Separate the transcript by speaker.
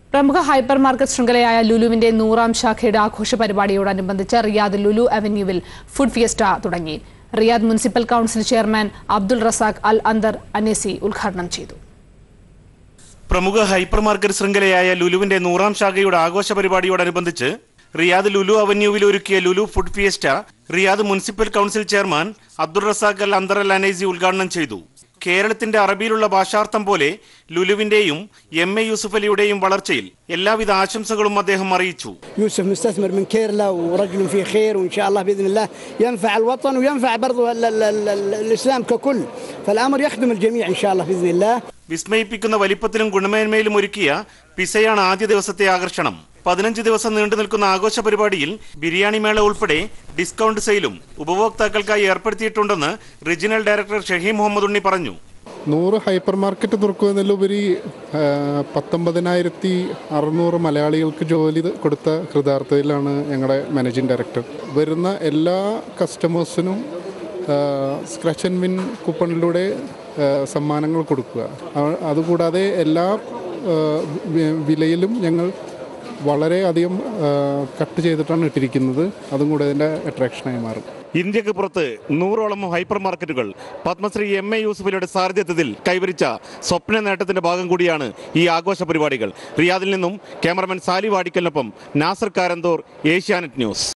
Speaker 1: പ്രമുഖ hyper market ശൃംഖലയായ ലുലുവിന്റെ നൂറാം ശാഖയുടെ ആഘോഷ പരിപാടിയോടനുബന്ധിച്ച് റിയാദ് ലുലു അവന്യൂവിൽ ഫുഡ് ഫിയസ്റ്റ തുടങ്ങി Riyadh municipal council chairman Abdul Razzaq Al Antar Anezi ഉദ്ഘാടനം ചെയ്തു
Speaker 2: പ്രമുഖ ഹൈപ്പർ മാർക്കറ്റ് ശൃംഖലയായ ലുലുവിന്റെ നൂറാം ശാഖയുടെ ആഘോഷ പരിപാടിയോടനുബന്ധിച്ച് റിയാദ് ലുലു അവന്യൂവിൽ ഒരുക്കിയ Lulu food fiesta Riyadh municipal council chairman Abdul Razzaq Al Antar Al Anazi ഉദ്ഘാടനം ചെയ്തു കേരളത്തിന്റെ അറബിയിലുള്ള ഭാഷാർത്ഥം പോലെ ലുലുവിന്റെയും എം എ യൂസുഫ് അലിയുടെയും വളർച്ചയിൽ എല്ലാവിധ ആശംസകളും അദ്ദേഹം അറിയിച്ചു
Speaker 3: يوسف مستثمر من كيرلا ورجل في خير وان شاء الله باذن الله ينفع الوطن وينفع برضه ال ال ال ال الاسلام ككل فالامر يخدم الجميع ان شاء الله باذن الله
Speaker 2: വിസ്മയിപ്പിക്കുന്ന വലിപ്പത്തിലും ഗുണമേന്മയിലും ഒരുക്കിയ പിസയാണ് ആദ്യ ദിവസത്തെ ആകർഷണം പതിനഞ്ച് ദിവസം നീണ്ടു നിൽക്കുന്ന ആഘോഷ പരിപാടിയിൽ ബിരിയാണി മേള ഉൾപ്പെടെ ഡിസ്കൗണ്ട് സെയിലും ഉപഭോക്താക്കൾക്കായി ഏർപ്പെടുത്തിയിട്ടുണ്ടെന്ന് റീജിയണൽ ഡയറക്ടർ ഷഹീം മുഹമ്മദ് ഉണ്ണി പറഞ്ഞു
Speaker 4: നൂറ് ഹൈപ്പർ മാർക്കറ്റ് തുറക്കുന്നതിലുപരി ആ, പത്തൊമ്പതിനായിരത്തി അറുന്നൂറ് മലയാളികൾക്ക് ജോലി കൊടുത്ത കൃതാർത്ഥതയിലാണ് ഞങ്ങളുടെ മാനേജിംഗ് ഡയറക്ടർ വരുന്ന എല്ലാ കസ്റ്റമേഴ്സിനും സ്ക്രാച്ച് ആൻഡ് വിൻ കൂപ്പണിലൂടെ ആ, സമ്മാനങ്ങൾ കൊടുക്കുക ആ- അതുകൂടാതെ എല്ലാ ആ, വി- വിലയിലും ഞങ്ങൾ വളരെയധികം ആ, കട്ട് ചെയ്തിട്ടാണ് ഇട്ടിരിക്കുന്നത് അതും കൂടെ അതിൻ്റെ അട്രാക്ഷനായി മാറും
Speaker 2: ഇന്ത്യക്ക് പുറത്ത് നൂറോളം ഹൈപ്പർ മാർക്കറ്റുകൾ പത്മശ്രീ എം എ യൂസുഫലിയുടെ സാരഥ്യത്തിൽ കൈവരിച്ച സ്വപ്ന നേട്ടത്തിന്റെ ഭാഗം കൂടിയാണ് ഈ ആഘോഷ പരിപാടികൾ റിയാദിൽ നിന്നും ക്യാമറമാൻ സാലി വാടിക്കലിനൊപ്പം നാസർ കാരന്തോർ ഏഷ്യാനെറ്റ് ന്യൂസ്